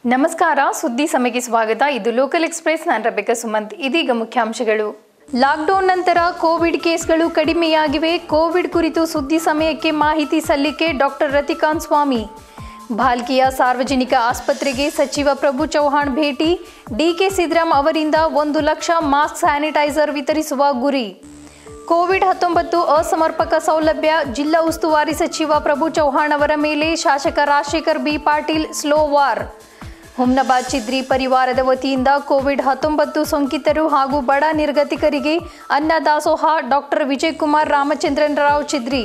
ನಮಸ್ಕಾರ ಸುದ್ದಿ ಸಮಯಕ್ಕೆ ಸ್ವಾಗತ ಇದು ಲೋಕಲ್ ಎಕ್ಸ್ಪ್ರೆಸ್ ನಾನು ರಬಿಕಾ ಸುಮಂತ್ ಇದೀಗ ಮುಖ್ಯಾಂಶಗಳು ಲಾಕ್ಡೌನ್ ನಂತರ ಕೋವಿಡ್ ಕೇಸ್ಗಳು ಕಡಿಮೆಯಾಗಿವೆ ಕೋವಿಡ್ ಕುರಿತು ಸುದ್ದಿ ಸಮಯಕ್ಕೆ ಮಾಹಿತಿ ಸಲ್ಲಿಕೆ ಡಾಕ್ಟರ್ ರತಿಕಾಂತ್ ಸ್ವಾಮಿ ಭಾಲ್ಕಿಯ ಸಾರ್ವಜನಿಕ ಆಸ್ಪತ್ರೆಗೆ ಸಚಿವ ಪ್ರಭು ಚೌಹಾಣ್ ಭೇಟಿ ಡಿಕೆ ಸಿದ್ದರಾಮ್ ಅವರಿಂದ ಒಂದು ಲಕ್ಷ ಮಾಸ್ಕ್ ಸ್ಯಾನಿಟೈಸರ್ ವಿತರಿಸುವ ಗುರಿ ಕೋವಿಡ್ ಹತ್ತೊಂಬತ್ತು ಅಸಮರ್ಪಕ ಸೌಲಭ್ಯ ಜಿಲ್ಲಾ ಉಸ್ತುವಾರಿ ಸಚಿವ ಪ್ರಭು ಚೌಹಾಣ್ ಅವರ ಮೇಲೆ ಶಾಸಕ ರಾಜಶೇಖರ್ ಬಿ ಪಾಟೀಲ್ ಸ್ಲೋ ವಾರ್ ಹುಮ್ನಾಬಾದ್ ಚಿದ್ರಿ ಪರಿವಾರದ ವತಿಯಿಂದ ಕೋವಿಡ್ ಹತ್ತೊಂಬತ್ತು ಸೋಂಕಿತರು ಹಾಗೂ ಬಡ ನಿರ್ಗತಿಕರಿಗೆ ಅನ್ನ ದಾಸೋಹ ಡಾಕ್ಟರ್ ವಿಜಯಕುಮಾರ್ ರಾಮಚಂದ್ರನ್ ರಾವ್ ಚಿದ್ರಿ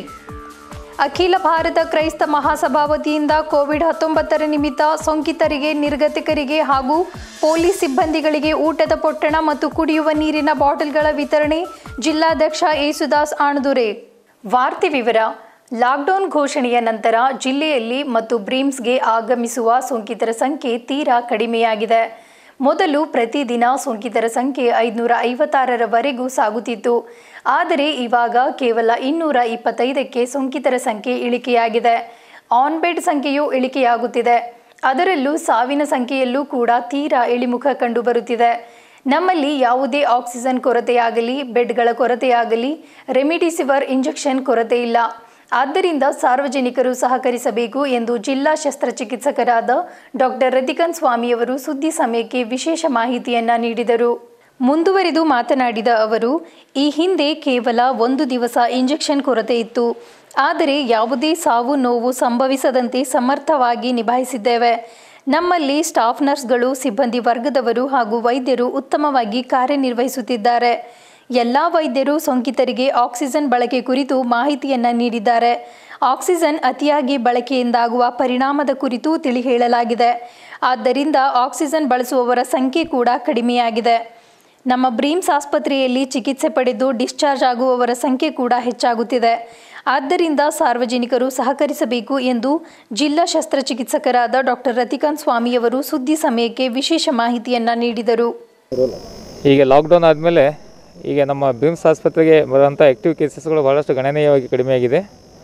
ಅಖಿಲ ಭಾರತ ಕ್ರೈಸ್ತ ಮಹಾಸಭಾ ವತಿಯಿಂದ ಕೋವಿಡ್ ಹತ್ತೊಂಬತ್ತರ ನಿಮಿತ್ತ ಸೋಂಕಿತರಿಗೆ ನಿರ್ಗತಿಕರಿಗೆ ಹಾಗೂ ಪೊಲೀಸ್ ಸಿಬ್ಬಂದಿಗಳಿಗೆ ಊಟದ ಪೊಟ್ಟಣ ಮತ್ತು ಕುಡಿಯುವ ನೀರಿನ ಬಾಟಲ್ಗಳ ವಿತರಣೆ ಜಿಲ್ಲಾಧ್ಯಕ್ಷ ಯೇಸುದಾಸ್ ಆಣದುರೆ ವಾರ್ತೆ ವಿವರ ಲಾಕ್ಡೌನ್ ಘೋಷಣೆಯ ನಂತರ ಜಿಲ್ಲೆಯಲ್ಲಿ ಮತ್ತು ಬ್ರೀಮ್ಸ್ಗೆ ಆಗಮಿಸುವ ಸೋಂಕಿತರ ಸಂಖ್ಯೆ ತೀರಾ ಕಡಿಮೆಯಾಗಿದೆ ಮೊದಲು ಪ್ರತಿದಿನ ಸೋಂಕಿತರ ಸಂಖ್ಯೆ ಐದುನೂರ ಐವತ್ತಾರರವರೆಗೂ ಸಾಗುತ್ತಿತ್ತು ಆದರೆ ಇವಾಗ ಕೇವಲ ಇನ್ನೂರ ಇಪ್ಪತ್ತೈದಕ್ಕೆ ಸೋಂಕಿತರ ಸಂಖ್ಯೆ ಇಳಿಕೆಯಾಗಿದೆ ಆನ್ ಬೆಡ್ ಸಂಖ್ಯೆಯೂ ಇಳಿಕೆಯಾಗುತ್ತಿದೆ ಅದರಲ್ಲೂ ಸಾವಿನ ಸಂಖ್ಯೆಯಲ್ಲೂ ಕೂಡ ತೀರಾ ಇಳಿಮುಖ ಕಂಡುಬರುತ್ತಿದೆ ನಮ್ಮಲ್ಲಿ ಯಾವುದೇ ಆಕ್ಸಿಜನ್ ಕೊರತೆಯಾಗಲಿ ಬೆಡ್ಗಳ ಕೊರತೆಯಾಗಲಿ ರೆಮಿಡಿಸಿವರ್ ಇಂಜೆಕ್ಷನ್ ಕೊರತೆ ಇಲ್ಲ ಆದ್ದರಿಂದ ಸಾರ್ವಜನಿಕರು ಸಹಕರಿಸಬೇಕು ಎಂದು ಜಿಲ್ಲಾ ಶಸ್ತ್ರಚಿಕಿತ್ಸಕರಾದ ಡಾಕ್ಟರ್ ರತಿಕನ್ ಸ್ವಾಮಿಯವರು ಸುದ್ದಿ ಸಮಯಕ್ಕೆ ವಿಶೇಷ ಮಾಹಿತಿಯನ್ನ ನೀಡಿದರು ಮುಂದುವರಿದು ಮಾತನಾಡಿದ ಅವರು ಈ ಹಿಂದೆ ಕೇವಲ ಒಂದು ದಿವಸ ಇಂಜೆಕ್ಷನ್ ಕೊರತೆ ಇತ್ತು ಆದರೆ ಯಾವುದೇ ಸಾವು ನೋವು ಸಂಭವಿಸದಂತೆ ಸಮರ್ಥವಾಗಿ ನಿಭಾಯಿಸಿದ್ದೇವೆ ನಮ್ಮಲ್ಲಿ ಸ್ಟಾಫ್ ನರ್ಸ್ಗಳು ಸಿಬ್ಬಂದಿ ವರ್ಗದವರು ಹಾಗೂ ವೈದ್ಯರು ಉತ್ತಮವಾಗಿ ಕಾರ್ಯನಿರ್ವಹಿಸುತ್ತಿದ್ದಾರೆ ಎಲ್ಲ ವೈದ್ಯರು ಸೋಂಕಿತರಿಗೆ ಆಕ್ಸಿಜನ್ ಬಳಕೆ ಕುರಿತು ಮಾಹಿತಿಯನ್ನ ನೀಡಿದ್ದಾರೆ ಆಕ್ಸಿಜನ್ ಅತಿಯಾಗಿ ಬಳಕೆಯಿಂದಾಗುವ ಪರಿಣಾಮದ ಕುರಿತು ತಿಳಿ ಹೇಳಲಾಗಿದೆ ಆದ್ದರಿಂದ ಆಕ್ಸಿಜನ್ ಬಳಸುವವರ ಸಂಖ್ಯೆ ಕೂಡ ಕಡಿಮೆಯಾಗಿದೆ ನಮ್ಮ ಬ್ರೀಮ್ಸ್ ಆಸ್ಪತ್ರೆಯಲ್ಲಿ ಚಿಕಿತ್ಸೆ ಪಡೆದು ಡಿಸ್ಚಾರ್ಜ್ ಆಗುವವರ ಸಂಖ್ಯೆ ಕೂಡ ಹೆಚ್ಚಾಗುತ್ತಿದೆ ಆದ್ದರಿಂದ ಸಾರ್ವಜನಿಕರು ಸಹಕರಿಸಬೇಕು ಎಂದು ಜಿಲ್ಲಾ ಶಸ್ತ್ರಚಿಕಿತ್ಸಕರಾದ ಡಾಕ್ಟರ್ ರತಿಕಾಂತ್ ಸ್ವಾಮಿಯವರು ಸುದ್ದಿ ಸಮಯಕ್ಕೆ ವಿಶೇಷ ಮಾಹಿತಿಯನ್ನ ನೀಡಿದರು ಈಗ ಲಾಕ್ಡೌನ್ ಆದಮೇಲೆ ಈಗ ನಮ್ಮ ಬಿಮ್ಸ್ ಆಸ್ಪತ್ರೆಗೆ ಬರುವಂಥ ಆ್ಯಕ್ಟಿವ್ ಕೇಸಸ್ಗಳು ಭಾಳಷ್ಟು ಗಣನೀಯವಾಗಿ ಕಡಿಮೆಯಾಗಿದೆ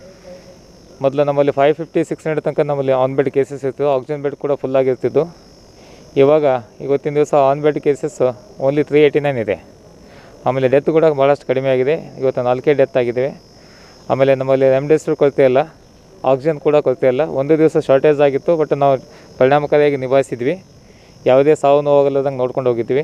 ಮೊದಲು ನಮ್ಮಲ್ಲಿ ಫೈವ್ ಫಿಫ್ಟಿ ಸಿಕ್ಸ್ ಹಂಡ್ರೆಡ್ ತನಕ ನಮ್ಮಲ್ಲಿ ಆನ್ ಬೆಡ್ ಕೇಸಸ್ ಇರ್ತಿದ್ವು ಆಕ್ಸಿಜನ್ ಬೆಡ್ ಕೂಡ ಫುಲ್ ಆಗಿರ್ತಿದ್ದು ಇವಾಗ ಇವತ್ತಿನ ದಿವಸ on bed cases only three eighty nine ಇದೆ ಆಮೇಲೆ ಡೆತ್ ಕೂಡ ಭಾಳಷ್ಟು ಕಡಿಮೆ ಆಗಿದೆ ಇವತ್ತು ನಾಲ್ಕೇ ಡೆತ್ ಆಗಿದ್ದಾವೆ ಆಮೇಲೆ ನಮ್ಮಲ್ಲಿ ರೆಮ್ಡೆಸಿವಿರ್ ಕೊರತೆ ಇಲ್ಲ ಆಕ್ಸಿಜನ್ ಕೂಡ ಕೊರತೆ ಇಲ್ಲ ಒಂದು ದಿವಸ ಶಾರ್ಟೇಜ್ ಆಗಿತ್ತು ಬಟ್ ನಾವು ಪರಿಣಾಮಕಾರಿಯಾಗಿ ನಿಭಾಯಿಸಿದ್ವಿ ಯಾವುದೇ ಸಾವು ನೋವಾಗಲ್ಲದಂಗೆ ನೋಡ್ಕೊಂಡು ಹೋಗಿದ್ವಿ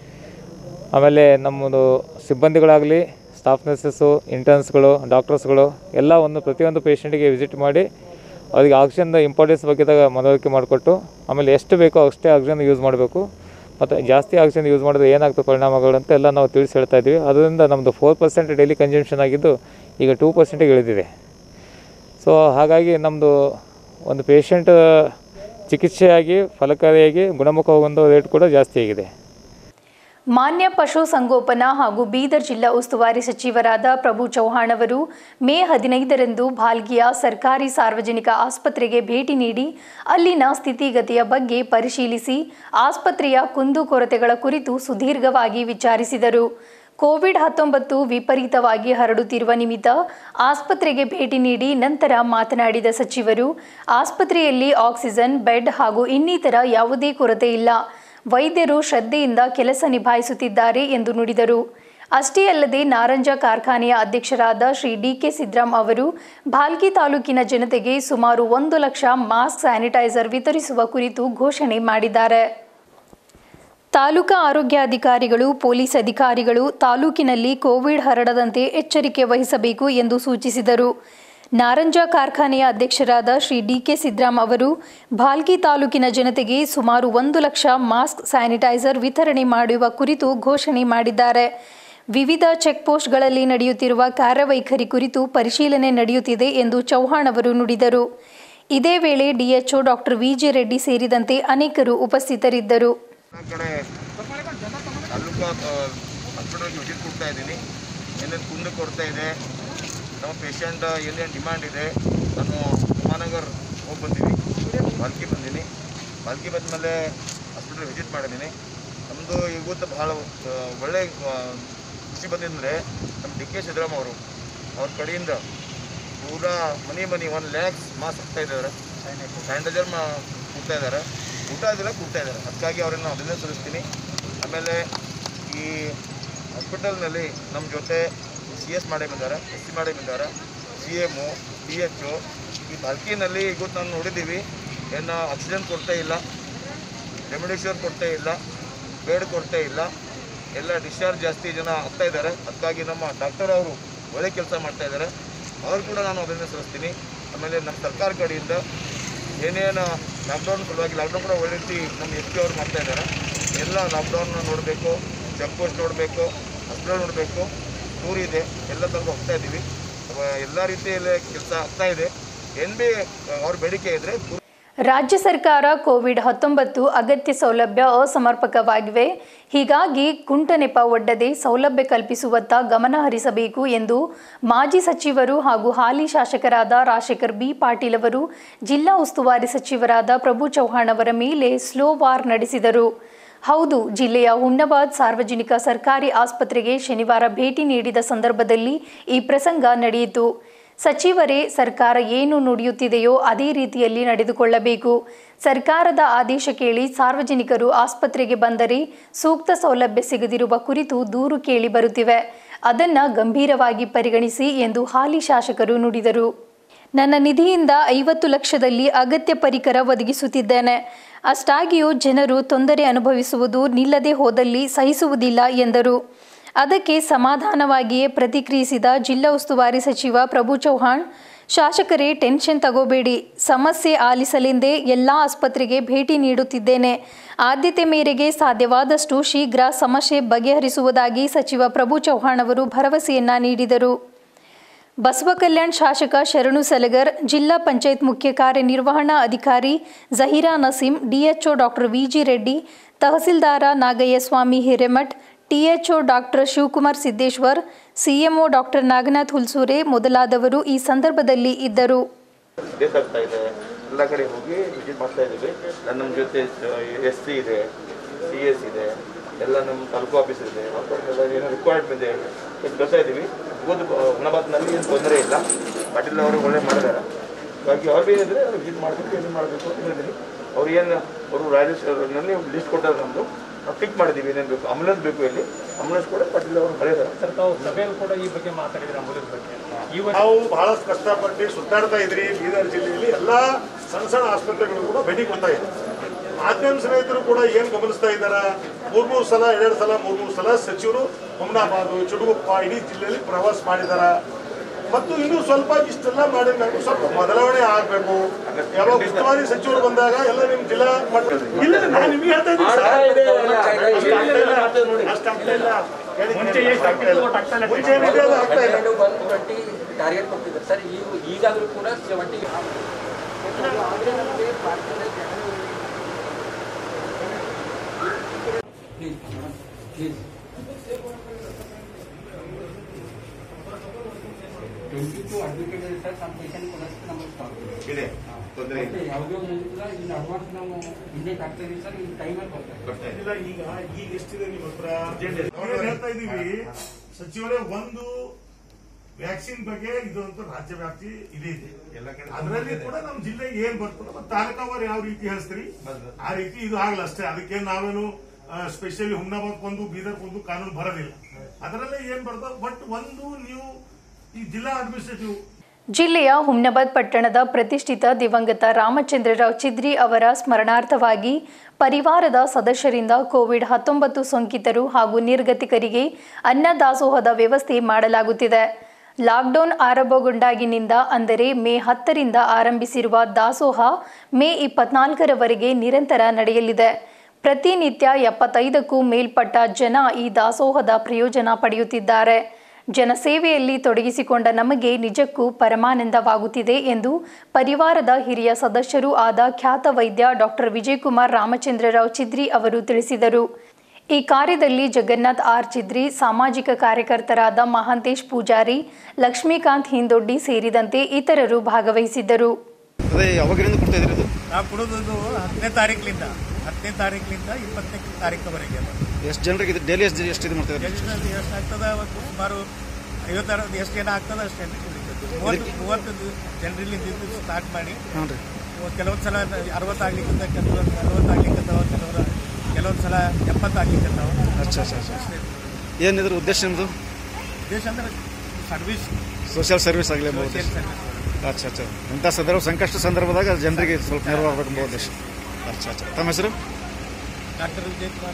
ಆಮೇಲೆ ನಮ್ಮದು ಸಿಬ್ಬಂದಿಗಳಾಗಲಿ ಸ್ಟಾಫ್ ನರ್ಸಸ್ಸು ಇಂಟರ್ನ್ಸ್ಗಳು ಡಾಕ್ಟರ್ಸ್ಗಳು ಎಲ್ಲ ಒಂದು ಪ್ರತಿಯೊಂದು ಪೇಷಂಟಿಗೆ ವಿಸಿಟ್ ಮಾಡಿ ಅವರಿಗೆ ಆಕ್ಸಿಜನ್ ಇಂಪಾರ್ಟೆನ್ಸ್ ಬಗ್ಗೆದಾಗ ಮನವರಿಕೆ ಮಾಡಿಕೊಟ್ಟು ಆಮೇಲೆ ಎಷ್ಟು ಬೇಕೋ ಅಷ್ಟೇ ಆಕ್ಸಿಜನ್ ಯೂಸ್ ಮಾಡಬೇಕು ಮತ್ತು ಜಾಸ್ತಿ ಆಕ್ಸಿಜನ್ ಯೂಸ್ ಮಾಡಿದ್ರೆ ಏನಾಗ್ತದೆ ಪರಿಣಾಮಗಳು ಅಂತ ಎಲ್ಲ ನಾವು ತಿಳಿಸಿ ಹೇಳ್ತಾ ಇದ್ವಿ ಅದರಿಂದ ನಮ್ಮದು ಫೋರ್ ಪರ್ಸೆಂಟ್ ಡೈಲಿ ಕನ್ಸಂಪ್ಷನ್ ಆಗಿದ್ದು ಈಗ ಟೂ ಪರ್ಸೆಂಟಿಗೆ ಇಳಿದಿದೆ ಸೊ ಹಾಗಾಗಿ ನಮ್ಮದು ಒಂದು ಪೇಷಂಟ್ ಚಿಕಿತ್ಸೆಯಾಗಿ ಫಲಕಾರಿಯಾಗಿ ಗುಣಮುಖ ಹೋಗುವಂಥ ರೇಟ್ ಕೂಡ ಜಾಸ್ತಿ ಆಗಿದೆ ಮಾನ್ಯ ಪಶು ಸಂಗೋಪನಾ ಹಾಗೂ ಬೀದರ್ ಜಿಲ್ಲಾ ಉಸ್ತುವಾರಿ ಸಚಿವರಾದ ಪ್ರಭು ಚೌಹಾಣ್ ಅವರು ಮೇ ಹದಿನೈದರಂದು ಭಾಲ್ಗಿಯ ಸರ್ಕಾರಿ ಸಾರ್ವಜನಿಕ ಆಸ್ಪತ್ರೆಗೆ ಭೇಟಿ ನೀಡಿ ಅಲ್ಲಿನ ಸ್ಥಿತಿಗತಿಯ ಬಗ್ಗೆ ಪರಿಶೀಲಿಸಿ ಆಸ್ಪತ್ರೆಯ ಕುಂದುಕೊರತೆಗಳ ಕುರಿತು ಸುದೀರ್ಘವಾಗಿ ವಿಚಾರಿಸಿದರು ಕೋವಿಡ್ ಹತ್ತೊಂಬತ್ತು ವಿಪರೀತವಾಗಿ ಹರಡುತ್ತಿರುವ ನಿಮಿತ್ತ ಆಸ್ಪತ್ರೆಗೆ ಭೇಟಿ ನೀಡಿ ನಂತರ ಮಾತನಾಡಿದ ಸಚಿವರು ಆಸ್ಪತ್ರೆಯಲ್ಲಿ ಆಕ್ಸಿಜನ್ ಬೆಡ್ ಹಾಗೂ ಇನ್ನಿತರ ಯಾವುದೇ ಕೊರತೆ ಇಲ್ಲ ವೈದ್ಯರು ಶ್ರದ್ಧೆಯಿಂದ ಕೆಲಸ ನಿಭಾಯಿಸುತ್ತಿದ್ದಾರೆ ಎಂದು ನುಡಿದರು ಅಷ್ಟೇ ಅಲ್ಲದೆ ನಾರಂಜ ಕಾರ್ಖಾನೆಯ ಅಧ್ಯಕ್ಷರಾದ ಶ್ರೀ ಡಿಕೆ ಸಿದ್ದರಾಮ್ ಅವರು ಭಾಲ್ಕಿ ತಾಲೂಕಿನ ಜನತೆಗೆ ಸುಮಾರು ಒಂದು ಲಕ್ಷ ಮಾಸ್ಕ್ ಸ್ಯಾನಿಟೈಸರ್ ವಿತರಿಸುವ ಕುರಿತು ಘೋಷಣೆ ಮಾಡಿದ್ದಾರೆ ತಾಲೂಕಾ ಆರೋಗ್ಯಾಧಿಕಾರಿಗಳು ಪೊಲೀಸ್ ಅಧಿಕಾರಿಗಳು ತಾಲೂಕಿನಲ್ಲಿ ಕೋವಿಡ್ ಹರಡದಂತೆ ಎಚ್ಚರಿಕೆ ವಹಿಸಬೇಕು ಎಂದು ಸೂಚಿಸಿದರು ನಾರಂಜ ಕಾರ್ಖಾನೆಯ ಅಧ್ಯಕ್ಷರಾದ ಶ್ರೀ ಡಿಕೆ ಸಿದ್ದರಾಮ್ ಅವರು ಭಾಲ್ಕಿ ತಾಲೂಕಿನ ಜನತೆಗೆ ಸುಮಾರು ಒಂದು ಲಕ್ಷ ಮಾಸ್ಕ್ ಸ್ಯಾನಿಟೈಸರ್ ವಿತರಣೆ ಮಾಡುವ ಕುರಿತು ಘೋಷಣೆ ಮಾಡಿದ್ದಾರೆ ವಿವಿಧ ಚೆಕ್ಪೋಸ್ಟ್ಗಳಲ್ಲಿ ನಡೆಯುತ್ತಿರುವ ಕಾರ್ಯವೈಖರಿ ಕುರಿತು ಪರಿಶೀಲನೆ ನಡೆಯುತ್ತಿದೆ ಎಂದು ಚೌಹಾಣ್ ಅವರು ನುಡಿದರು ಇದೇ ವೇಳೆ ಡಿಎಚ್ಒ ಡಾಕ್ಟರ್ ವಿಜೆ ರೆಡ್ಡಿ ಸೇರಿದಂತೆ ಅನೇಕರು ಉಪಸ್ಥಿತರಿದ್ದರು ಆ ಕಡೆ ತಾಲೂಕು ಹಾಸ್ಪಿಟಲ್ಗೆ ವಿಸಿಟ್ ಕೊಡ್ತಾ ಇದ್ದೀನಿ ಏನೇನು ಕುಂದು ಕೊಡ್ತಾ ಇದೆ ನಮ್ಮ ಪೇಷಂಟ್ ಏನೇನು ಡಿಮ್ಯಾಂಡ್ ಇದೆ ನಾನು ಉಮಾನಗರ್ ಹೋಗಿ ಬಂದೀನಿ ಬಾಲ್ಕಿ ಬಂದೀನಿ ಬಾಲ್ಕಿ ಬಂದಮೇಲೆ ಹಾಸ್ಪಿಟಲ್ ವಿಸಿಟ್ ಮಾಡಿದ್ದೀನಿ ನಮ್ಮದು ಇವತ್ತು ಭಾಳ ಆ, ಒಳ್ಳೆ ಆ, ಖುಷಿ ಬಂದಿದ್ದರೆ ನಮ್ಮ ಡಿ ಕೆ ಸಿದ್ದರಾಮ ಅವರು ಅವ್ರ ಕಡೆಯಿಂದ ಪೂರಾ money money one lakhs masks ಹಾಕ್ತಾ ಇದ್ದಾರೆ ಸ್ಯಾನಿಟೈಸರ್ ಮಾ ಕೊಡ್ತಾ ಇದ್ದಾರೆ ಊಟ ಇದೆಲ್ಲ ಕೊಡ್ತಾ ಇದ್ದಾರೆ ಅದಕ್ಕಾಗಿ ಅವರನ್ನು ಅದನ್ನೇ ಸುರಿಸ್ತೀನಿ ಆಮೇಲೆ ಈ ಹಾಸ್ಪಿಟಲ್ನಲ್ಲಿ ನಮ್ಮ ಜೊತೆ ಸಿ ಎಸ್ ಮೇಡಮ್ ಇದ್ದಾರೆ ಎಸ್ ಸಿ ಮೇಡಮ್ ಇದ್ದಾರೆ ಸಿ ಎಮ್ಮು ಡಿ ಎಚ್ ಈ ಬಾಲ್ಕಿನಲ್ಲಿ ಇವತ್ತು ನಾವು ನೋಡಿದ್ದೀವಿ ಏನು ಆಕ್ಸಿಜನ್ ಕೊರತೆ ಇಲ್ಲ ರೆಮಿಡೇಷನ್ ಕೊರತೆ ಇಲ್ಲ ಬೇಡ್ ಕೊರತೆ ಇಲ್ಲ ಎಲ್ಲ ಡಿಸ್ಚಾರ್ಜ್ ಜಾಸ್ತಿ ಜನ ಆಗ್ತಾ ಇದ್ದಾರೆ ಅದಕ್ಕಾಗಿ ನಮ್ಮ ಡಾಕ್ಟರ್ ಅವರು ಒಳ್ಳೆ ಕೆಲಸ ಮಾಡ್ತಾ ಇದ್ದಾರೆ ಅವ್ರು ಕೂಡ ನಾನು ಅದನ್ನೇ ಸಲ್ಲಿಸ್ತೀನಿ ಆಮೇಲೆ ನಮ್ಮ ಸರ್ಕಾರ ಕಡೆಯಿಂದ ಏನೇನು ಲಾಕ್ಡೌನ್ ಸಲುವಾಗಿ ಲಾಕ್ಡೌನ್ ಕೂಡ ಒಳ್ಳೆ ರೀತಿ ನಮ್ಮ ಎಸ್ ಪಿ ಅವ್ರು ಮಾಡ್ತಾ ಇದ್ದಾರೆ ಎಲ್ಲ ಲಾಕ್ಡೌನ್ ನೋಡಬೇಕು ಚೆಕ್ ಪೋಸ್ಟ್ ನೋಡಬೇಕು ಹಾಸ್ಪಿಟಲ್ ನೋಡಬೇಕು ಟೂರ್ ಇದೆ ಎಲ್ಲ ತನಕ ಹೋಗ್ತಾ ಇದ್ದೀವಿ ಅವ- ಎಲ್ಲ ರೀತಿಯಲ್ಲಿ ಕೆಲಸ ಆಗ್ತಾ ಇದೆ ಏನು ಭೀ ಅವ್ರ ಬೇಡಿಕೆ ಇದ್ದರೆ ರಾಜ್ಯ ಸರ್ಕಾರ ಕೋವಿಡ್ ಹತ್ತೊಂಬತ್ತು ಅಗತ್ಯ ಸೌಲಭ್ಯ ಅಸಮರ್ಪಕವಾಗಿವೆ ಹೀಗಾಗಿ ಕುಂಟನೆಪ ಒಡ್ಡದೆ ಸೌಲಭ್ಯ ಕಲ್ಪಿಸುವತ್ತ ಗಮನ ಹರಿಸಬೇಕು ಎಂದು ಮಾಜಿ ಸಚಿವರು ಹಾಗೂ ಹಾಲಿ ಶಾಸಕರಾದ ರಾಜಶೇಖರ್ ಬಿ ಪಾಟೀಲ್ ಅವರು ಜಿಲ್ಲಾ ಉಸ್ತುವಾರಿ ಸಚಿವರಾದ ಪ್ರಭು ಚೌಹಾಣ್ ಅವರ ಮೇಲೆ ಸ್ಲೋ ವಾರ್ ನಡೆಸಿದರು ಹೌದು ಜಿಲ್ಲೆಯ ಹುಮ್ನಾಬಾದ್ ಸಾರ್ವಜನಿಕ ಸರ್ಕಾರಿ ಆಸ್ಪತ್ರೆಗೆ ಶನಿವಾರ ಭೇಟಿ ನೀಡಿದ ಸಂದರ್ಭದಲ್ಲಿ ಈ ಪ್ರಸಂಗ ನಡೆಯಿತು ಸಚಿವರೇ ಸರ್ಕಾರ ಏನು ನುಡಿಯುತ್ತಿದೆಯೋ ಅದೇ ರೀತಿಯಲ್ಲಿ ನಡೆದುಕೊಳ್ಳಬೇಕು ಸರ್ಕಾರದ ಆದೇಶ ಕೇಳಿ ಸಾರ್ವಜನಿಕರು ಆಸ್ಪತ್ರೆಗೆ ಬಂದರೆ ಸೂಕ್ತ ಸೌಲಭ್ಯ ಸಿಗದಿರುವ ಕುರಿತು ದೂರು ಕೇಳಿ ಬರುತ್ತಿವೆ ಅದನ್ನ ಗಂಭೀರವಾಗಿ ಪರಿಗಣಿಸಿ ಎಂದು ಹಾಲಿ ಶಾಸಕರು ನುಡಿದರು ನನ್ನ ನಿಧಿಯಿಂದ ಐವತ್ತು ಲಕ್ಷದಲ್ಲಿ ಅಗತ್ಯ ಪರಿಕರ ಒದಗಿಸುತ್ತಿದ್ದೇನೆ ಅಷ್ಟಾಗಿಯೂ ಜನರು ತೊಂದರೆ ಅನುಭವಿಸುವುದು ನಿಲ್ಲದೆ ಹೋದಲ್ಲಿ ಸಹಿಸುವುದಿಲ್ಲ ಎಂದರು ಅದಕ್ಕೆ ಸಮಾಧಾನವಾಗಿಯೇ ಪ್ರತಿಕ್ರಿಯಿಸಿದ ಜಿಲ್ಲಾ ಉಸ್ತುವಾರಿ ಸಚಿವ ಪ್ರಭು ಚೌಹಾಣ್ ಶಾಸಕರೇ ಟೆನ್ಷನ್ ತಗೋಬೇಡಿ ಸಮಸ್ಯೆ ಆಲಿಸಲೆಂದೇ ಎಲ್ಲ ಆಸ್ಪತ್ರೆಗೆ ಭೇಟಿ ನೀಡುತ್ತಿದ್ದೇನೆ ಆದ್ಯತೆ ಮೇರೆಗೆ ಸಾಧ್ಯವಾದಷ್ಟು ಶೀಘ್ರ ಸಮಸ್ಯೆ ಬಗೆಹರಿಸುವುದಾಗಿ ಸಚಿವ ಪ್ರಭು ಚೌಹಾಣ್ ಅವರು ಭರವಸೆಯನ್ನ ನೀಡಿದರು ಬಸವ ಕಲ್ಯಾಣ್ ಶಾಸಕ ಶರಣು ಸಲಗರ್ ಜಿಲ್ಲಾ ಪಂಚಾಯತ್ ಮುಖ್ಯ ಕಾರ್ಯನಿರ್ವಹಣಾ ಅಧಿಕಾರಿ Zaheera Naseem DHO doctor VG Reddy ತಹಸೀಲ್ದಾರ Nagayyaswamy Hiremath THO doctor Shivakumar Siddeshwar CMO doctor Naganath Hulsure ಮೊದಲಾದವರು ಈ ಸಂದರ್ಭದಲ್ಲಿ ಇದ್ದರು ಬೇಕಾಗ್ತಾ ಇದೆ ಎಲ್ಲ ಕಡೆ ಹೋಗಿ ವಿಸಿಟ್ ಮಾಡ್ತಾ ಇದ್ದೀವಿ ನನ್ನ ನಮ್ಮ ಜೊತೆ ಎಸ್ ಸಿ ಇದೆ ಸಿ ಎಸ್ ಇದೆ ಎಲ್ಲ ನಮ್ಮ ತಾಲೂಕು ಆಫೀಸ್ ಇದೆ ಎಲ್ಲ ಏನೋ ರಿಕ್ವೈರ್ಮೆಂಟ್ ಇದೆ ಬರ್ತಾ ಇದ್ದೀವಿ ಹೋದ ಹುಣಬಾದ್ನಲ್ಲಿ ಏನು ತೊಂದರೆ ಇಲ್ಲ ಪಾಟೀಲ್ ಅವರು ಒಳ್ಳೆ ಮಾಡಿದ್ದಾರೆ ಹಾಗಾಗಿ ಅವ್ರು ಏನಿದ್ರೆ ಅವ್ರು ವಿಸಿಟ್ ಮಾಡಬೇಕು ಏನು ಮಾಡಬೇಕು ಅಂತ ಹೇಳಿದ್ದೀನಿ ಅವ್ರು ಏನು ಅವರು ರಾಜೇಶ್ ಅವರಲ್ಲಿ ಲಿಸ್ಟ್ ಕೊಟ್ಟಾರೆ ನಮ್ಮದು ನಾವು ಟಿಕ್ ಮಾಡಿದ್ದೀವಿ ಏನೇನು ಬೇಕು ಆಂಬುಲೆನ್ಸ್ ಬೇಕು ಇಲ್ಲಿ ಆಂಬುಲೆನ್ಸ್ ಕೂಡ ಪಾಟೀಲ್ ಅವರು ಹೇಳಿದ್ದಾರೆ ಸರ್ ತಾವು ಸಭೆಯಲ್ಲಿ ಕೂಡ ಈ ಬಗ್ಗೆ ಮಾತಾಡಿದ್ರೆ ಆಂಬುಲೆನ್ಸ್ ಬಗ್ಗೆ ಇವತ್ತು ನಾವು ಬಹಳಷ್ಟು ಕಷ್ಟಪಟ್ಟು ಸುತ್ತಾಡ್ತಾ ಇದ್ರಿ ಬೀದರ್ ಜಿಲ್ಲೆಯಲ್ಲಿ ಎಲ್ಲಾ ಸಣ್ಣ ಸಣ್ಣ ಆಸ್ಪತ್ರೆಗಳು ಕೂಡ ಭೇಟಿ ಕೊಡ್ತಾ ಇದ್ದಾರೆ ಮಾಧ್ಯಮ ಸ್ನೇಹಿತರು ಕೂಡ ಏನ್ ಗಮನಿಸ್ತಾ ಇದ್ದಾರ ಮೂರ್ ಮೂರು ಸಲ ಎರಡೆರಡು ಸಲ ಮೂರ್ ಮೂರು ಸಲ ಸಚಿವರು ಹುಮ್ನಾಬಾದ್ ಚುಡುಗುಪ್ಪ ಇಡೀ ಜಿಲ್ಲೆಯಲ್ಲಿ ಪ್ರವಾಸ ಮಾಡಿದಾರ ಮತ್ತು ಇನ್ನೂ ಸ್ವಲ್ಪ ಇಷ್ಟೆಲ್ಲ ಮಾಡಿದ ಸ್ವಲ್ಪ ಬದಲಾವಣೆ ಆಗ್ಬೇಕು ಯಾವಾಗ ಉಸ್ತುವಾರಿ ಸಚಿವರು ಬಂದಾಗ ಎಲ್ಲ ನಿಮ್ ಜಿಲ್ಲಾ ಮಟ್ಟ ಇಲ್ಲ ನಾನು ನಿಮ್ಗೆ ಹೇಳ್ತಾ ಇದ್ದೀನಿ ಸರ್. ಅಷ್ಟು ಆಗ್ತಾ ಇಲ್ಲ. ಮುಂಚೆ ಎಷ್ಟು ಆಗ್ತಿತ್ತು ಒಟ್ಟು ಆಗ್ತಾ ಇಲ್ಲ. ಮುಂಚೆ ಏನಿದೆ ಅದು ಆಗ್ತಾ ಇಲ್ಲ ಒನ್ ಟ್ವೆಂಟಿ ಟಾರ್ಗೆಟ್ ಕೊಟ್ಟಿದ್ದಾರೆ ಸರ್ ಈಗ ಈಗಾಗಲೂ ಕೂಡ ಸೆವೆಂಟಿ ಟ್ವೆಂಟಿ ಟು ಅಡ್ಮಿಟೆಡ್ ಇದೆ ಸರ್ ನಮ್ಮ ಪೇಷಂಟ್ ಕೂಡ ನಮಗೆ ಸ್ಟಾಕ್ ಇದೆ ಇದೆ ತೊಂದರೆ ಇಲ್ಲ ಮತ್ತೆ ಯಾವುದೇ ಒಂದು ಇಲ್ಲ ಇನ್ನು ಅಡ್ವಾನ್ಸ್ ನಾವು ಇಂಜೆಕ್ಟ್ ಆಗ್ತಾ ಇದೀವಿ ಸರ್ ಈ ಟೈಮಲ್ಲಿ ಬರ್ತಾರೆ ಬರ್ತಾ ಇದೆ ಇಲ್ಲ ಈಗ ಈಗ ಎಷ್ಟಿದೆ ನಿಮ್ಮ ಹತ್ರ ನಾವೇನ್ ಹೇಳ್ತಾ ಇದೀವಿ ಸಚಿವರೇ ಒಂದು ವ್ಯಾಕ್ಸಿನ್ ಬಗ್ಗೆ ಇದು ಅಂತ ರಾಜ್ಯ ವ್ಯಾಪ್ತಿ ಇದೆ ಇದೆ ಎಲ್ಲ ಕಡೆ ಅದರಲ್ಲಿ ಕೂಡ ನಮ್ಮ ಜಿಲ್ಲೆಗೆ ಏನ್ ಬರ್ತದೆ ಮತ್ತೆ ತಾಲೂಕವರು ಯಾವ ರೀತಿ ಹೇಳ್ತೀರಿ ಆ ರೀತಿ ಇದು ಆಗಲ್ಲ ಅಷ್ಟೇ ಅದಕ್ಕೆ ನಾವೇನು ಸ್ಪೆಷಲಿ ಹುಮ್ನಾಬಾದ್ ಒಂದು ಬೀದರ್ ಒಂದು ಕಾನೂನು ಬರೋದಿಲ್ಲ ಅದರಲ್ಲೇ ಏನ್ ಬರ್ತದೆ ಬಟ್ ಒಂದು ನೀವು ಈ ಜಿಲ್ಲಾ ಅಡ್ಮಿನಿಸ್ಟ್ರೇಟಿವ್ ಜಿಲ್ಲೆಯ ಹುಮ್ನಾಬಾದ್ ಪಟ್ಟಣದ ಪ್ರತಿಷ್ಠಿತ ದಿವಂಗತ ರಾಮಚಂದ್ರರಾವ್ ಚಿದ್ರಿ ಅವರ ಸ್ಮರಣಾರ್ಥವಾಗಿ ಪರಿವಾರದ ಸದಸ್ಯರಿಂದ ಕೋವಿಡ್ ಹತ್ತೊಂಬತ್ತು ಸೋಂಕಿತರು ಹಾಗೂ ನಿರ್ಗತಿಕರಿಗೆ ಅನ್ನದಾಸೋಹದ ವ್ಯವಸ್ಥೆ ಮಾಡಲಾಗುತ್ತಿದೆ ಲಾಕ್ಡೌನ್ ಆರಂಭಗೊಂಡಾಗಿನಿಂದ ಅಂದರೆ ಮೇ ಹತ್ತರಿಂದ ಆರಂಭಿಸಿರುವ ದಾಸೋಹ ಮೇ ಇಪ್ಪತ್ನಾಲ್ಕರವರೆಗೆ ನಿರಂತರ ನಡೆಯಲಿದೆ ಪ್ರತಿನಿತ್ಯ ಎಪ್ಪತ್ತೈದಕ್ಕೂ ಮೇಲ್ಪಟ್ಟ ಜನ ಈ ದಾಸೋಹದ ಪ್ರಯೋಜನ ಪಡೆಯುತ್ತಿದ್ದಾರೆ ಜನಸೇವೆಯಲ್ಲಿ ತೊಡಗಿಸಿಕೊಂಡ ನಮಗೆ ನಿಜಕ್ಕೂ ಪರಮಾನಂದವಾಗುತ್ತಿದೆ ಎಂದು ಪರಿವಾರದ ಹಿರಿಯ ಸದಸ್ಯರೂ ಆದ ಖ್ಯಾತ ವೈದ್ಯ ಡಾಕ್ಟರ್ ವಿಜಯಕುಮಾರ್ ರಾಮಚಂದ್ರರಾವ್ ಚಿದ್ರಿ ಅವರು ತಿಳಿಸಿದರು ಈ ಕಾರ್ಯದಲ್ಲಿ ಜಗನ್ನಾಥ್ ಆರ್ ಚಿದ್ರಿ ಸಾಮಾಜಿಕ ಕಾರ್ಯಕರ್ತರಾದ ಮಹಾಂತೇಶ್ ಪೂಜಾರಿ ಲಕ್ಷ್ಮೀಕಾಂತ್ ಹಿಂದೊಡ್ಡಿ ಸೇರಿದಂತೆ ಇತರರು ಭಾಗವಹಿಸಿದ್ದರು ಅದೇ ಯಾವಾಗಿಂದ ಕೊಡ್ತಾ ಇದ್ರಿ ಅದು ನಾವು ಕೊಡೋದು ಹತ್ತನೇ ತಾರೀಕಿನಿಂದ ಹತ್ತನೇ ತಾರೀಕಿನಿಂದ ಇಪ್ಪತ್ತನೇ ತಾರೀಕುವರೆಗೆ ಎಷ್ಟು ಜನರಿಗೆ ಇದು ಡೈಲಿ ಎಷ್ಟು ಎಷ್ಟು ಇದು ಮಾಡ್ತಾ ಇದ್ರಿ ಎಷ್ಟು ಎಷ್ಟು ಆಗ್ತದ ಅವತ್ತು ಸುಮಾರು ಐವತ್ತಾರು ಎಷ್ಟು ಜನ ಆಗ್ತದ ಅಷ್ಟು ಜನ ಕುಡಿತದೆ ಮೂವತ್ತು ಮೂವತ್ತು ಜನರಲ್ಲಿ ಸ್ಟಾರ್ಟ್ ಮಾಡಿ ಹ್ಞೂ ರೀ ಕೆಲವೊಂದು ಸಲ ಅರವತ್ತಾಗ್ಲಿಕ್ಕಿಂತ ಕೆಲವೊಂದು ಅರವತ್ತಾಗ್ಲಿಕ್ಕತ್ತಾವ ಕೆಲವರು ಕೆಲವೊಂದು ಸಲ ಎಪ್ಪತ್ತಾಗ್ಲಿಕ್ಕತ್ತಾವ ಅಚ್ಚಾ ಅಚ್ಚಾ ಅಚ್ಚಾ ಏನಿದ್ರ ಉದ್ದೇಶ ನಿಮ್ಮದು ದೇಶ ಅಂದ್ರೆ ಸರ್ವಿಸ್ ಸೋಷಿಯಲ್ ಸರ್ವಿಸ್ ಆಗಲಿ ಎಂಬ ಉದ್ದೇಶ ಸೋಷಿಯಲ್ ಸರ್ವಿಸ್ ಅಚ್ಚಾ ಅಚ್ಚಾ ಇಂಥ ಸಂದರ್ಭ ಸಂಕಷ್ಟ ಸಂದರ್ಭದಾಗ ಜನರಿಗೆ ಸ್ವಲ್ಪ ನೆರವಾಗಬೇಕು ಎಂಬ ಉದ್ದೇಶ ಅಚ್ಚಾ ಅಚ್ಚಾ ತಮ್ಮ ಹೆಸರು ಡಾಕ್ಟರ್ ವಿಜಯ್ ಕುಮಾರ್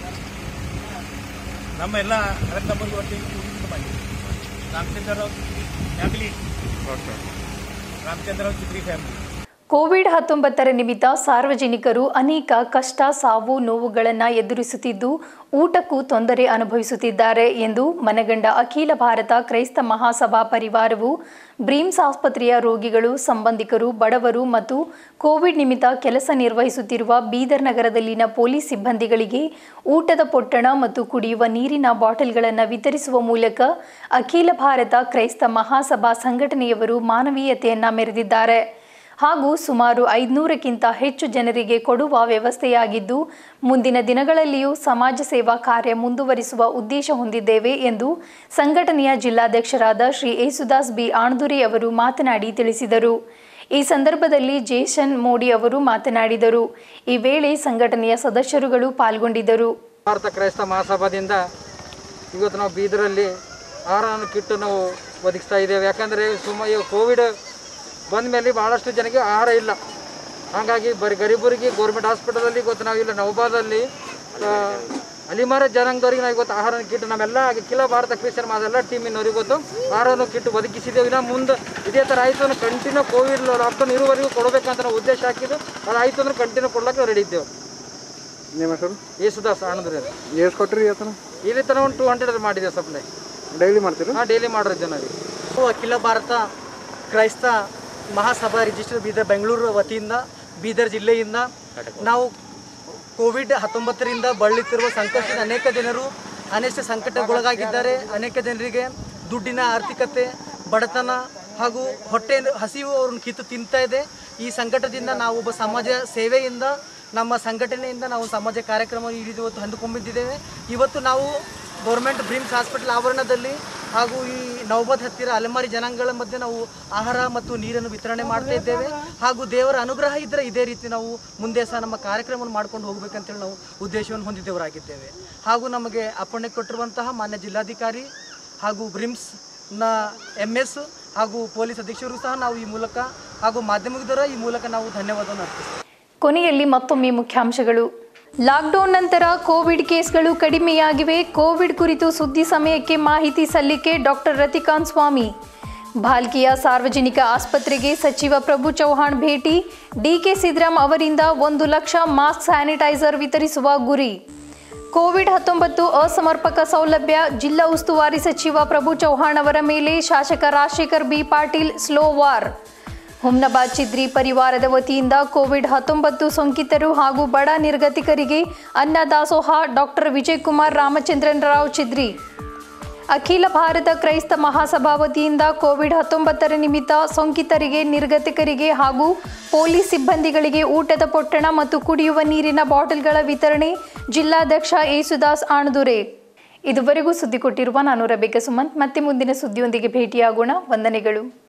ನಮ್ಮ ಎಲ್ಲ ಅಣ್ಣ ತಮ್ಮರು ಒಟ್ಟಿಗೆ ಕೂಡಿದ್ದು ಬಂದಿದೆ Ramachandra Rao family okay Ramachandra Rao Chitri family Covid ಹತ್ತೊಂಬತ್ತರ ನಿಮಿತ್ತ ಸಾರ್ವಜನಿಕರು ಅನೇಕ ಕಷ್ಟ ಸಾವು ನೋವುಗಳನ್ನು ಎದುರಿಸುತ್ತಿದ್ದು ಊಟಕ್ಕೂ ತೊಂದರೆ ಅನುಭವಿಸುತ್ತಿದ್ದಾರೆ ಎಂದು ಮನಗಂಡ ಅಖಿಲ ಭಾರತ ಕ್ರೈಸ್ತ ಮಹಾಸಭಾ ಪರಿವಾರವು ಬ್ರೀಮ್ಸ್ ಆಸ್ಪತ್ರೆಯ ರೋಗಿಗಳು ಸಂಬಂಧಿಕರು ಬಡವರು ಮತ್ತು ಕೋವಿಡ್ ನಿಮಿತ್ತ ಕೆಲಸ ನಿರ್ವಹಿಸುತ್ತಿರುವ ಬೀದರ್ ನಗರದಲ್ಲಿನ ಪೊಲೀಸ್ ಸಿಬ್ಬಂದಿಗಳಿಗೆ ಊಟದ ಪೊಟ್ಟಣ ಮತ್ತು ಕುಡಿಯುವ ನೀರಿನ ಬಾಟಲ್ಗಳನ್ನು ವಿತರಿಸುವ ಮೂಲಕ ಅಖಿಲ ಭಾರತ ಕ್ರೈಸ್ತ ಮಹಾಸಭಾ ಸಂಘಟನೆಯವರು ಮಾನವೀಯತೆಯನ್ನ ಮೆರೆದಿದ್ದಾರೆ ಹಾಗೂ ಸುಮಾರು ಐದುನೂರಕ್ಕಿಂತ ಹೆಚ್ಚು ಜನರಿಗೆ ಕೊಡುವ ವ್ಯವಸ್ಥೆಯಾಗಿದ್ದು ಮುಂದಿನ ದಿನಗಳಲ್ಲಿಯೂ ಸಮಾಜ ಸೇವಾ ಕಾರ್ಯ ಮುಂದುವರಿಸುವ ಉದ್ದೇಶ ಹೊಂದಿದ್ದೇವೆ ಎಂದು ಸಂಘಟನೆಯ ಜಿಲ್ಲಾಧ್ಯಕ್ಷರಾದ ಶ್ರೀ ಯೇಸುದಾಸ್ ಬಿ ಆಣ್ದುರೆ ಅವರು ಮಾತನಾಡಿ ತಿಳಿಸಿದರು ಈ ಸಂದರ್ಭದಲ್ಲಿ ಜೇಸನ್ ಮೋಡಿ ಅವರು ಮಾತನಾಡಿದರು ಈ ವೇಳೆ ಸಂಘಟನೆಯ ಸದಸ್ಯರುಗಳು ಪಾಲ್ಗೊಂಡಿದ್ದರು ಭಾರತ ಕ್ರೈಸ್ತ ಮಹಾಸಭಾದಿಂದ ಇವತ್ತು ನಾವು ಬೀದರಲ್ಲಿ ಆಹಾರ ಕಿಟ್ಟು ನಾವು ಒದಗಿಸ್ತಾ ಇದ್ದೇವೆ ಯಾಕಂದರೆ ಸುಮ ಇವಾಗ ಕೋವಿಡ್ ಬಂದ ಮೇಲೆ ಭಾಳಷ್ಟು ಜನಕ್ಕೆ ಆಹಾರ ಇಲ್ಲ ಹಾಗಾಗಿ ಬರೀ ಗರೀಬರಿಗೆ ಗೌರ್ಮೆಂಟ್ ಹಾಸ್ಪಿಟಲಲ್ಲಿ ಇವತ್ತು ನಾವು ಇಲ್ಲ ನವಬಾದಲ್ಲಿ ಆ, ಅಲಿಮಾರ ಜನಾಂಗದವರಿಗೆ ನಾವು ಇವತ್ತು ಆಹಾರ ಕಿಟ್ಟು ನಮ್ಮೆಲ್ಲ ಅಖಿಲ ಭಾರತ ಕ್ರಿಶ್ಚಿಯನ್ ಮಾದೆಲ್ಲ ಟೀಮಿನವ್ರಿಗೆ ಇವತ್ತು ಆಹಾರವನ್ನು ಕಿಟ್ಟು ಒದಗಿಸಿದ್ದೇವೆ ಇನ್ನು ಮುಂದೆ ಇದೇ ಥರ ಆಯಿತು ಅಂದ್ರೆ ಕಂಟಿನ್ಯೂ ಕೋವಿಡ್ ಲಾಕ್ಡೌನ್ ಇರುವವರೆಗೂ ಕೊಡಬೇಕಂತ ನಾವು ಉದ್ದೇಶ ಹಾಕಿದ್ದು ಅದು ಆಯಿತು ಅಂದ್ರೆ ಕಂಟಿನ್ಯೂ ಕೊಡ್ಲಿಕ್ಕೆ ರೆಡಿ ಇದ್ದೇವೆ ನಿಮ್ಮ ಹೆಸರು ಯೇಸುದಾಸ್ ಆನಂದ್ರೆ ಎಷ್ಟು ಕೊಟ್ರಿ ಆತನ ಇಲ್ಲಿ ತನಕ ಒಂದು ಟೂ ಹಂಡ್ರೆಡ್ ಮಾಡಿದ್ದೇವೆ ಸಪ್ಲೈ ಡೈಲಿ ಮಾಡ್ತೀರಾ ಹಾಂ ಡೈಲಿ ಮಾಡ್ರಿ ಜನರಿಗೆ ಅಖಿಲ ಭಾರತ ಕ್ರೈಸ್ತ ಮಹಾಸಭಾ ರಿಜಿಸ್ಟರ್ ಬೀದರ್ ಬೆಂಗಳೂರು ವತಿಯಿಂದ ಬೀದರ್ ಜಿಲ್ಲೆಯಿಂದ ನಾವು ಕೋವಿಡ್ ಹತ್ತೊಂಬತ್ತರಿಂದ ಬಳಲುತ್ತಿರುವ ಸಂಕಷ್ಟದ ಅನೇಕ ಜನರು ಅನೇಕ ಸಂಕಟಕ್ಕೊಳಗಾಗಿದ್ದಾರೆ ಅನೇಕ ಜನರಿಗೆ ದುಡ್ಡಿನ ಆರ್ಥಿಕತೆ ಬಡತನ ಹಾಗೂ ಹೊಟ್ಟೆ ಹಸಿವು ಅವ್ರನ್ನ ಕಿತ್ತು ತಿಂತಾ ಇದೆ ಈ ಸಂಕಟದಿಂದ ನಾವು ಒಬ್ಬ ಸಮಾಜ ಸೇವೆಯಿಂದ ನಮ್ಮ ಸಂಘಟನೆಯಿಂದ ನಾವು ಸಮಾಜ ಕಾರ್ಯಕ್ರಮ ಹಿಡಿದು ಇವತ್ತು ಹಂದುಕೊಂಡಿದ್ದೇವೆ ಇವತ್ತು ನಾವು ಗೌರ್ಮೆಂಟ್ ಬ್ರಿಮ್ಸ್ ಹಾಸ್ಪಿಟಲ್ ಆವರಣದಲ್ಲಿ ಹಾಗೂ ಈ ನವಬದ್ ಹತ್ತಿರ ಅಲೆಮಾರಿ ಜನಾಂಗಗಳ ಮಧ್ಯೆ ನಾವು ಆಹಾರ ಮತ್ತು ನೀರನ್ನು ವಿತರಣೆ ಮಾಡ್ತಾ ಇದ್ದೇವೆ ಹಾಗೂ ದೇವರ ಅನುಗ್ರಹ ಇದ್ದರೆ ಇದೇ ರೀತಿ ನಾವು ಮುಂದೆ ಸಹ ನಮ್ಮ ಕಾರ್ಯಕ್ರಮವನ್ನು ಮಾಡ್ಕೊಂಡು ಹೋಗ್ಬೇಕಂತೇಳಿ ನಾವು ಉದ್ದೇಶವನ್ನು ಹೊಂದಿದ್ದವರಾಗಿದ್ದೇವೆ ಹಾಗೂ ನಮಗೆ ಅಪ್ಪಣೆ ಕೊಟ್ಟಿರುವಂತಹ ಮಾನ್ಯ ಜಿಲ್ಲಾಧಿಕಾರಿ ಹಾಗೂ ಬ್ರಿಮ್ಸ್ನ ಎಮ್ ಎಸ್ ಹಾಗೂ ಪೊಲೀಸ್ ಅಧೀಕ್ಷರು ಸಹ ನಾವು ಈ ಮೂಲಕ ಹಾಗೂ ಮಾಧ್ಯಮದವರ ಈ ಮೂಲಕ ನಾವು ಧನ್ಯವಾದವನ್ನು ಅರ್ಪಿಸ್ತೇವೆ ಕೊನೆಯಲ್ಲಿ ಮತ್ತೊಮ್ಮೆ ಮುಖ್ಯಾಂಶಗಳು ಲಾಕ್ಡೌನ್ ನಂತರ ಕೋವಿಡ್ ಕೇಸ್ಗಳು ಕಡಿಮೆಯಾಗಿವೆ ಕೋವಿಡ್ ಕುರಿತು ಸುದ್ದಿ ಸಮಯಕ್ಕೆ ಮಾಹಿತಿ ಸಲ್ಲಿಕೆ ಡಾಕ್ಟರ್ ರತಿಕಾಂತ್ ಸ್ವಾಮಿ ಭಾಲ್ಕಿಯ ಸಾರ್ವಜನಿಕ ಆಸ್ಪತ್ರೆಗೆ ಸಚಿವ ಪ್ರಭು ಚೌಹಾಣ್ ಭೇಟಿ ಡಿಕೆ ಸಿದ್ದರಾಮ್ ಅವರಿಂದ ಒಂದು ಲಕ್ಷ ಮಾಸ್ಕ್ ಸ್ಯಾನಿಟೈಸರ್ ವಿತರಿಸುವ ಗುರಿ ಕೋವಿಡ್ ಹತ್ತೊಂಬತ್ತು ಅಸಮರ್ಪಕ ಸೌಲಭ್ಯ ಜಿಲ್ಲಾ ಉಸ್ತುವಾರಿ ಸಚಿವ ಪ್ರಭು ಚೌಹಾಣ್ ಅವರ ಮೇಲೆ ಶಾಸಕ ರಾಜಶೇಖರ್ ಬಿ ಪಾಟೀಲ್ ಸ್ಲೋ ವಾರ್ ಹುಮ್ನಾಬಾದ್ ಚಿದ್ರಿ ಪರಿವಾರದ ವತಿಯಿಂದ ಕೋವಿಡ್ ಹತ್ತೊಂಬತ್ತು ಸೋಂಕಿತರು ಹಾಗೂ ಬಡ ನಿರ್ಗತಿಕರಿಗೆ ಅನ್ನ ದಾಸೋಹ ಡಾಕ್ಟರ್ ವಿಜಯಕುಮಾರ್ ರಾಮಚಂದ್ರನ್ ರಾವ್ ಚಿದ್ರಿ ಅಖಿಲ ಭಾರತ ಕ್ರೈಸ್ತ ಮಹಾಸಭಾ ವತಿಯಿಂದ ಕೋವಿಡ್ ಹತ್ತೊಂಬತ್ತರ ನಿಮಿತ್ತ ಸೋಂಕಿತರಿಗೆ ನಿರ್ಗತಿಕರಿಗೆ ಹಾಗೂ ಪೊಲೀಸ್ ಸಿಬ್ಬಂದಿಗಳಿಗೆ ಊಟದ ಪೊಟ್ಟಣ ಮತ್ತು ಕುಡಿಯುವ ನೀರಿನ ಬಾಟಲ್ಗಳ ವಿತರಣೆ ಜಿಲ್ಲಾಧ್ಯಕ್ಷ ಯೇಸುದಾಸ್ ಆಣದುರೆ ಇದುವರೆಗೂ ಸುದ್ದಿ ಕೊಟ್ಟಿರುವ ನಾನು ರಬೇಕ ಸುಮಂತ್ ಮತ್ತೆ ಮುಂದಿನ ಸುದ್ದಿಯೊಂದಿಗೆ ಭೇಟಿಯಾಗೋಣ ವಂದನೆಗಳು